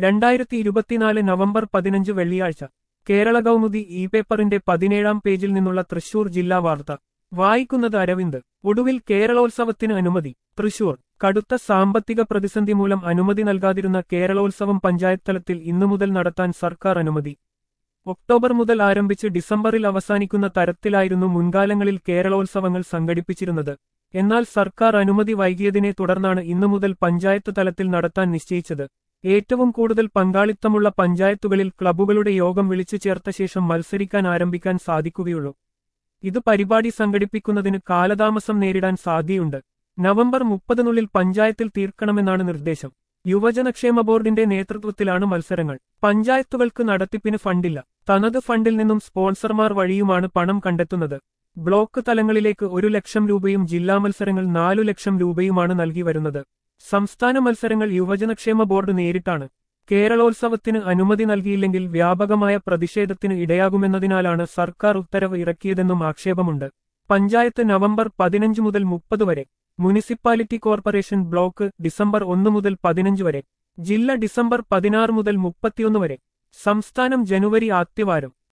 രണ്ടായിരത്തി ഇരുപത്തിനാല് നവംബർ പതിനഞ്ച് വെള്ളിയാഴ്ച കേരള കൗമുദി ഇ പേപ്പറിന്റെ പതിനേഴാം പേജിൽ നിന്നുള്ള തൃശൂർ ജില്ലാ വാർത്ത വായിക്കുന്നത് അരവിന്ദ് ഒടുവിൽ കേരളോത്സവത്തിന് അനുമതി തൃശൂർ കടുത്ത സാമ്പത്തിക പ്രതിസന്ധി മൂലം അനുമതി നൽകാതിരുന്ന കേരളോത്സവം പഞ്ചായത്ത് തലത്തിൽ ഇന്നു മുതൽ നടത്താൻ സർക്കാർ അനുമതി ഒക്ടോബർ മുതൽ ആരംഭിച്ച് ഡിസംബറിൽ അവസാനിക്കുന്ന തരത്തിലായിരുന്നു മുൻകാലങ്ങളിൽ കേരളോത്സവങ്ങൾ സംഘടിപ്പിച്ചിരുന്നത് എന്നാൽ സർക്കാർ അനുമതി വൈകിയതിനെ തുടർന്നാണ് ഇന്നു മുതൽ പഞ്ചായത്ത് തലത്തിൽ നടത്താൻ നിശ്ചയിച്ചത് ഏറ്റവും കൂടുതൽ പങ്കാളിത്തമുള്ള പഞ്ചായത്തുകളിൽ ക്ലബ്ബുകളുടെ യോഗം വിളിച്ചു ചേർത്ത ശേഷം മത്സരിക്കാൻ ആരംഭിക്കാൻ സാധിക്കുകയുള്ളൂ ഇത് പരിപാടി സംഘടിപ്പിക്കുന്നതിന് കാലതാമസം നേരിടാൻ സാധ്യതയുണ്ട് നവംബർ മുപ്പതിനുള്ളിൽ പഞ്ചായത്തിൽ തീർക്കണമെന്നാണ് നിർദ്ദേശം യുവജനക്ഷേമ ബോർഡിന്റെ നേതൃത്വത്തിലാണ് മത്സരങ്ങൾ പഞ്ചായത്തുകൾക്ക് നടത്തിപ്പിന് ഫണ്ടില്ല തനത് ഫണ്ടിൽ നിന്നും സ്പോൺസർമാർ വഴിയുമാണ് പണം കണ്ടെത്തുന്നത് ബ്ലോക്ക് തലങ്ങളിലേക്ക് ഒരു ലക്ഷം രൂപയും ജില്ലാ മത്സരങ്ങൾ നാലു ലക്ഷം രൂപയുമാണ് നൽകി വരുന്നത് സംസ്ഥാന മത്സരങ്ങൾ യുവജനക്ഷേമ ബോർഡ് നേരിട്ടാണ് കേരളോത്സവത്തിന് അനുമതി നൽകിയില്ലെങ്കിൽ വ്യാപകമായ പ്രതിഷേധത്തിന് ഇടയാകുമെന്നതിനാലാണ് സർക്കാർ ഉത്തരവ് ഇറക്കിയതെന്നും ആക്ഷേപമുണ്ട് പഞ്ചായത്ത് നവംബർ പതിനഞ്ച് മുതൽ മുപ്പത് വരെ മുനിസിപ്പാലിറ്റി കോർപ്പറേഷൻ ബ്ലോക്ക് ഡിസംബർ ഒന്ന് മുതൽ പതിനഞ്ച് വരെ ജില്ല ഡിസംബർ പതിനാറ് മുതൽ മുപ്പത്തിയൊന്ന് വരെ സംസ്ഥാനം ജനുവരി ആദ്യവാരം